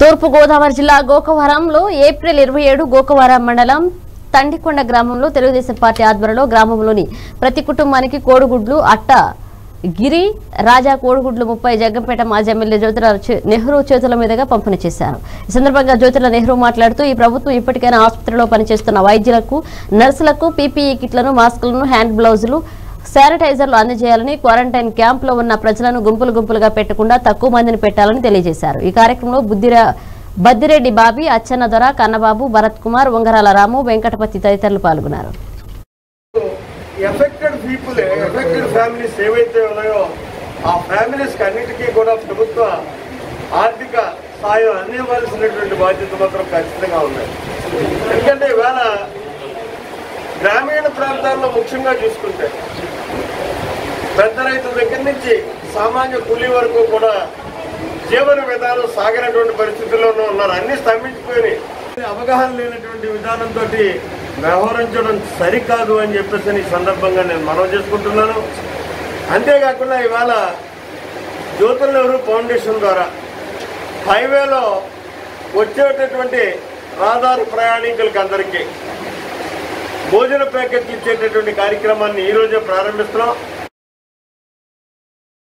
తూర్పు గోదావరి జిల్లా గోకవరంలో ఏప్రిల్ ఇరవై ఏడు గోకవరం మండలం తండికొండ గ్రామంలో తెలుగుదేశం పార్టీ ఆధ్వర్యంలో గ్రామంలోని ప్రతి కుటుంబానికి కోడిగుడ్లు అట్ట గిరి రాజా కోడిగుడ్లు ముప్పై జగ్గంపేట మాజీ ఎమ్మెల్యే జ్యోతిరావు చే- నెహ్రూ చేతుల మీదుగా పంపిణీ చేశారు ఈ సందర్భంగా జ్యోతిరావు నెహ్రూ మాట్లాడుతూ ఈ ప్రభుత్వం ఇప్పటికైనా ఆసుపత్రిలో పనిచేస్తున్న వైద్యులకు నర్సులకు పీపీఈ కిట్లను మాస్కులను హ్యాండ్ బ్లౌజులు శానిటైజర్లు అందజేయాలని క్వారంటైన్ క్యాంప్ లో ఉన్న ప్రజలను గుంపులు గుంపులుగా పెట్టకుండా తక్కువ మందిని పెట్టాలని తెలియజేశారు ఈ కార్యక్రమంలో బుద్ధిరా బద్దిరెడ్డి బాబి అచ్చెన్న దొర కన్నబాబు భరత్ కుమార్ ఉంగరాల రాము వెంకటపతి తదితరులు పాల్గొన్నారు ఎఫెక్టెడ్ పీపుల్ ఎఫెక్టెడ్ ఫ్యామిలీస్ ఏవైతే ఉన్నాయో ఆ ఫ్యామిలీస్ అన్నిటికీ కూడా ప్రభుత్వ ఆర్థిక సాయం అందివ్వాల్సినటువంటి బాధ్యత మాత్రం ఖచ్చితంగా ఉన్నాయి ఎందుకంటే ఇవాళ గ్రామీణ ప్రాంతాల్లో ముఖ్యంగా చూసుకుంటే పెద్ద రైతుల దగ్గర నుంచి సామాన్య కూలీ వరకు కూడా జీవన విధానం సాగినటువంటి పరిస్థితుల్లోనూ ఉన్నారు అన్ని స్తంభించిపోయి అవగాహన లేనటువంటి విధానంతో వ్యవహరించడం సరికాదు అని చెప్పేసి ఈ సందర్భంగా నేను మనవి చేసుకుంటున్నాను అంతేకాకుండా ఇవాళ జ్యోతుల నెహ్రూ ఫౌండేషన్ ద్వారా హైవేలో వచ్చేటటువంటి రహదారి ప్రయాణికులకి అందరికీ భోజన ప్యాకెట్లు ఇచ్చేటటువంటి కార్యక్రమాన్ని ఈ రోజే ప్రారంభిస్తున్నాం